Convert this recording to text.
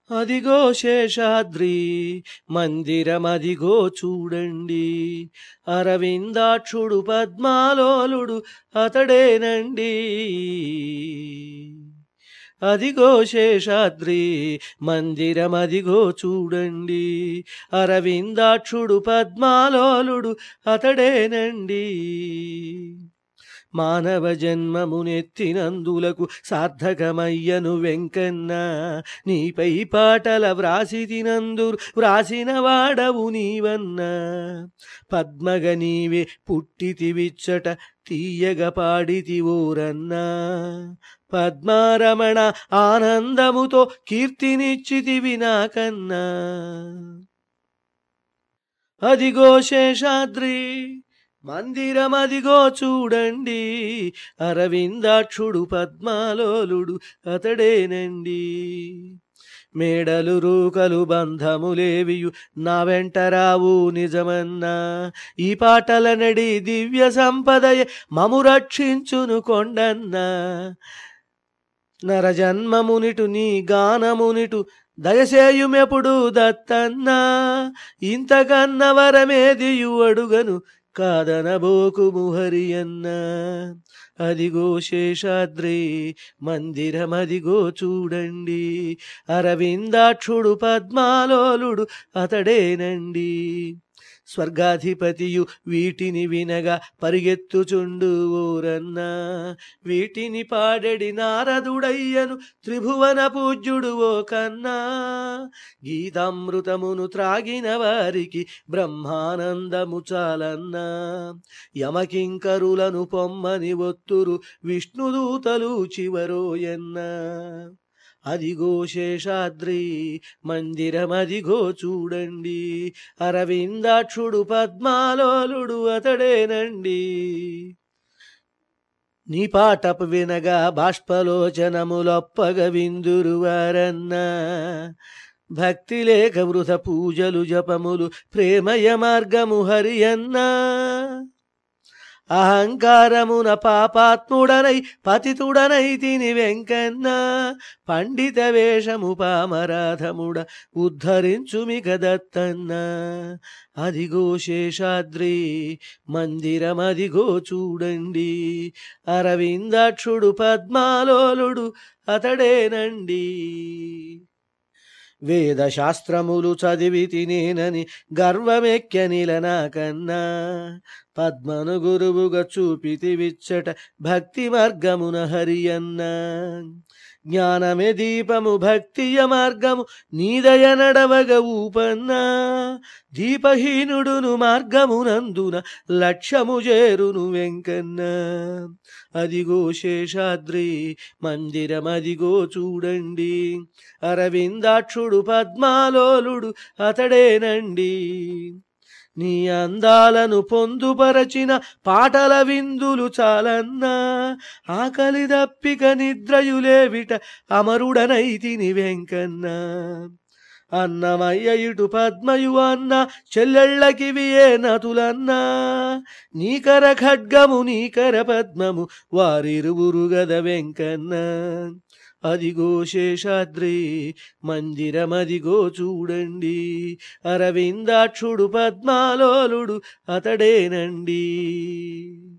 అదిగో శేషాద్రి మందిరమదిగో చూడండి అరవిందాక్షుడు పద్మాలోలుడు అతడేనండి అదిగో శేషాద్రి మందిరమదిగో చూడండి అరవిందాక్షుడు పద్మాలోలుడు అతడేనండి మానవ జన్మమునెత్తినందులకు సార్థకమయ్యను వెంకన్న నీపై పాటల వ్రాసితినందురు వ్రాసిన వాడవు నీవన్న పద్మగ నీవే పుట్టితివిచ్చట తీయగ పాడితి ఊరన్నా పద్మారమణ ఆనందముతో కీర్తినిచ్చితివి నాకన్నా అదిగో శేషాద్రి మందిరమదిగో చూడండి అరవిందాక్షుడు పద్మాలోలుడు అతడేనండి మేడలు రూకలు బంధములేవియు నా వెంట రావు నిజమన్నా ఈ పాటల నడి దివ్య సంపదయ మము రక్షించును కొండన్నా నరజన్మమునిటు నీ గానమునిటు దయసేయుమెప్పుడు దత్తన్నా ఇంతకన్న వరమేదియు అడుగను కాదనబోకుము హరియన్న అదిగో శేషాద్రి మందిరమదిగో చూడండి అరవిందాక్షుడు పద్మాలోలుడు అతడేనండి స్వర్గాధిపతియు వీటిని వినగా పరిగెత్తుచుండు ఓరన్నా వీటిని పాడెడి నారదుడయ్యను త్రిభువన పూజ్యుడు ఓ కన్నా గీతామృతమును త్రాగిన వారికి బ్రహ్మానందము చాలన్నా యమకింకరులను పొమ్మని ఒత్తురు విష్ణుదూతలు చివరోయన్నా అదిగో శేషాద్రి మందిరమదిగో చూడండి అరవిందాక్షుడు పద్మాలోలుడు అతడేనండి నీ పాటపు వినగా బాష్పలోచనములొప్పగ విందురు వారన్నా భక్తి లేక వృథ పూజలు జపములు ప్రేమయ మార్గము హరియన్నా అహంకారమున పాపాత్ముడనై పతితుడనై తిని వెంకన్న పండిత వేషము పామరాధముడ ఉద్ధరించుమిక దత్తన్న అదిగో శేషాద్రి మందిరమదిగో చూడండి అరవిందాక్షుడు పద్మాలోలుడు అతడేనండి వేదశాస్త్రములు చదివి తినేనని గర్వమెక్కెనిల నాకన్నా పద్మను గురువుగా చూపితి విచ్చట భక్తి మార్గమున హరియన్న జ్ఞానమే దీపము భక్తియ మార్గము నీదయ నడవగ ఊపన్నా దీపహీనుడును మార్గమునందున లక్ష్యము చేరును వెంకన్న అదిగో శేషాద్రి మందిరమదిగో చూడండి అరవిందాక్షుడు పద్మాలోలుడు అతడేనండి నీ అందాలను పొందుపరచిన పాటల విందులు చాలన్నా ఆకలి దప్పిక నిద్రయులేవిట అమరుడనైతిని వెంకన్న అన్నమయ్య ఇటు పద్మయు అన్న చెల్లెళ్ళకివియే నతులన్నా నీకర ఖడ్గము నీకర పద్మము వారిరువురు గద వెంకన్న అదిగో శేషాద్రి మందిరమదిగో చూడండి అరవిందాక్షుడు పద్మాలోలుడు అతడేనండి